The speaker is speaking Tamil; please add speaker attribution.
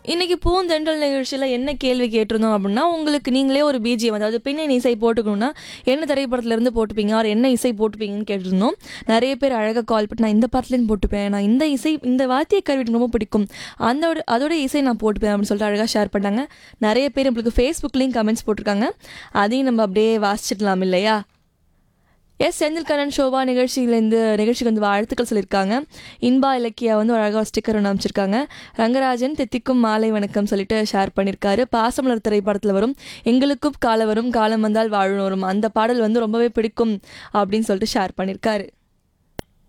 Speaker 1: இன்னைக்கு பூந்தென்றல் நிகழ்ச்சியில் என்ன கேள்வி கேட்டிருந்தோம் அப்படின்னா உங்களுக்கு நீங்களே ஒரு பிஜிஎம் அதாவது பின்னணி இசை போட்டுக்கணும்னா என்ன திரைப்படத்துல இருந்து போட்டுப்பீங்க அவர் என்ன இசை போட்டுப்பீங்கன்னு கேட்டிருந்தோம் நிறைய பேர் அழகாக கால் பண்ணி நான் இந்த பாட்டுலேருந்து போட்டுப்பேன் நான் இந்த இசை இந்த வாத்திய கருவி எனக்கு ரொம்ப பிடிக்கும் அந்த அதோட இசை நான் போட்டுப்பேன் அப்படின்னு சொல்லிட்டு அழகாக ஷேர் பண்ணாங்க நிறைய பேர் நம்மளுக்கு ஃபேஸ்புக்லேயும் கமெண்ட்ஸ் போட்டிருக்காங்க அதையும் நம்ம அப்படியே வாசிச்சிடலாம் இல்லையா எஸ் செந்தில்கண்ணன் ஷோபா நிகழ்ச்சியிலேருந்து நிகழ்ச்சிக்கு வந்து வாழ்த்துக்கள் சொல்லியிருக்காங்க இன்பா இலக்கியா வந்து ஒரு அழகாக ஸ்டிக்கர் ஒன்று அமைச்சிருக்காங்க ரங்கராஜன் தெத்திக்கும் மாலை வணக்கம் சொல்லிட்டு ஷேர் பண்ணியிருக்காரு பாசமலர் திரைப்படத்தில் வரும் எங்களுக்கும் காலம் வரும் காலம் வந்தால் வாழும் வரும் அந்த பாடல் வந்து ரொம்பவே பிடிக்கும் அப்படின்னு சொல்லிட்டு ஷேர் பண்ணியிருக்காரு